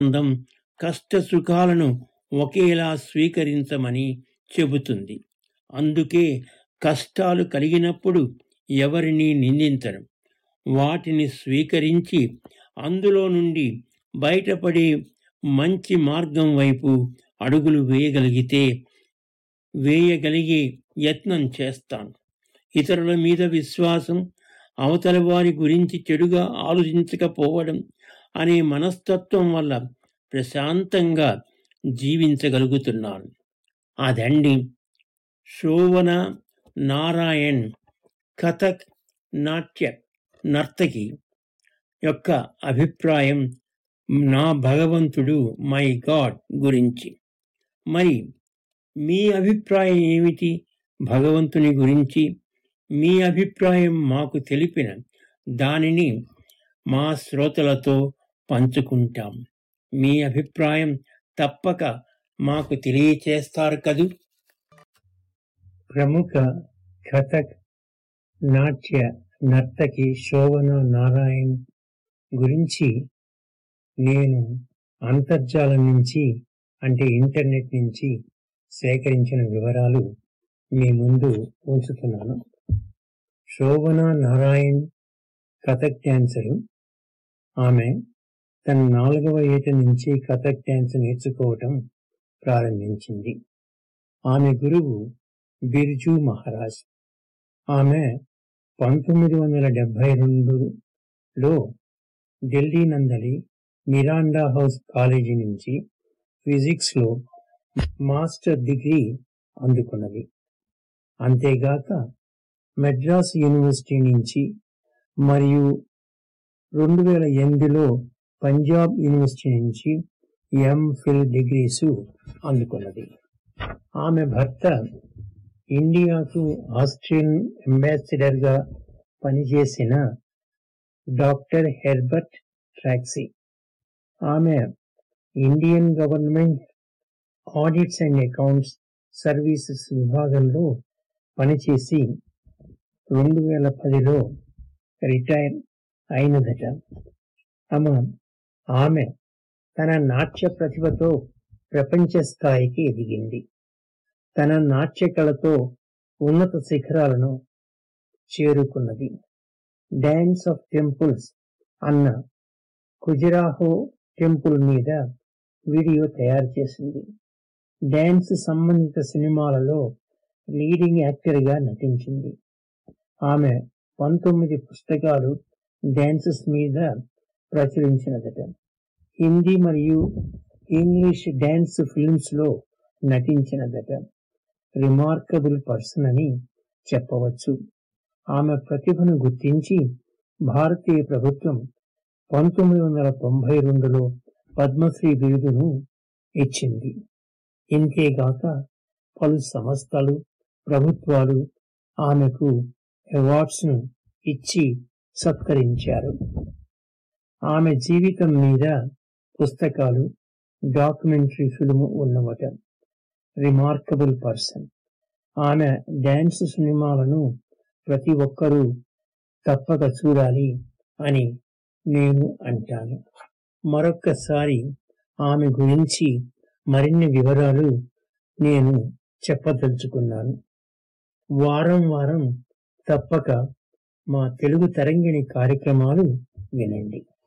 గ్రంథం కష్ట సుఖాలను ఒకేలా స్వీకరించమని చెబుతుంది అందుకే కష్టాలు కలిగినప్పుడు ఎవరిని నిందించడం వాటిని స్వీకరించి అందులో నుండి బయటపడే మంచి మార్గం వైపు అడుగులు వేయగలిగితే వేయగలిగే యత్నం చేస్తాను ఇతరుల మీద విశ్వాసం అవతల వారి గురించి చెడుగా ఆలోచించకపోవడం అనే మనస్తత్వం వల్ల ప్రశాంతంగా జీవించగలుగుతున్నాను అదండి శోభన నారాయణ్ కథక్ నాట్య నర్తకి యొక్క అభిప్రాయం నా భగవంతుడు మై గాడ్ గురించి మరి మీ అభిప్రాయం ఏమిటి భగవంతుని గురించి మీ అభిప్రాయం మాకు తెలిపిన దానిని మా శ్రోతలతో పంచుకుంటాం మీ అభిప్రాయం తప్పక మాకు తెలియచేస్తారు కదూ ప్రముఖ కథక్ నాట్య నర్తకి శోభన నారాయణ్ గురించి నేను అంతర్జాలం నుంచి అంటే ఇంటర్నెట్ నుంచి సేకరించిన వివరాలు మీ ముందు ఉంచుతున్నాను శోభన నారాయణ్ కథక్ డ్యాన్సరు ఆమె తన నాలుగవ ఏట నుంచి కథక్ డ్యాన్స్ నేర్చుకోవటం ప్రారంభించింది ఆమె గురువు బిర్జు మహారాజ్ ఆమె పంతొమ్మిది వందల డెబ్బై రెండులో ఢిల్లీ నందలి మిరాండా హౌస్ కాలేజీ నుంచి ఫిజిక్స్లో మాస్టర్ డిగ్రీ అందుకున్నది అంతేగాక మెడ్రాస్ యూనివర్సిటీ నుంచి మరియు రెండు వేల ఎనిమిదిలో పంజాబ్ యూనివర్సిటీ నుంచి ఎంఫిల్ డిగ్రీసు అందుకున్నది ఆమె భర్త ఇండియాకు ఆస్ట్రియన్ అంబాసిడర్గా పనిచేసిన డాక్టర్ హెర్బర్ట్ ట్రాక్సీ ఆమె Indian government audits and accounts services విభాగంలో పనిచేసి రెండు వేల పదిలో రిటైర్ అయినదట ఆమె ఆమె తన నాట్య ప్రతిభతో ప్రపంచ స్థాయికి ఎదిగింది తన నాట్య కళతో ఉన్నత శిఖరాలను చేరుకున్నది డ్యాన్స్ ఆఫ్ టెంపుల్స్ అన్న ఖుజరాహో టెంపుల్ మీద వీడియో తయారు చేసింది డ్యాన్స్ సంబంధిత సినిమాలలో లీడింగ్ యాక్టర్గా నటించింది ఆమె పంతొమ్మిది పుస్తకాలు డ్యాన్సెస్ మీద ప్రచురించినదట హిందీ మరియు ఇంగ్లీష్ డ్యాన్స్ ఫిల్మ్స్ లో నటించినదట రిమార్కబుల్ పర్సన్ అని చెప్పవచ్చు ఆమె ప్రతిభను గుర్తించి భారతీయ ప్రభుత్వం పంతొమ్మిది వందల తొంభై రెండులో పద్మశ్రీ బిరుదును ఇచ్చింది ఇంతేగాక పలు సంస్థలు ప్రభుత్వాలు ఆమెకు అవార్డ్స్ ను ఇచ్చి సత్కరించారు ఆమె జీవితం మీద పుస్తకాలు డాక్యుమెంటరీ ఫిల్మ్ ఉన్నవట రిమార్కబుల్ పర్సన్ ఆమె డ్యాన్స్ సినిమాలను ప్రతి ఒక్కరూ తప్పక చూడాలి అని నేను అంటాను మరొక్కసారి ఆమె గురించి మరిన్ని వివరాలు నేను చెప్పదలుచుకున్నాను వారం వారం తప్పక మా తెలుగు తరంగిణి కార్యక్రమాలు వినండి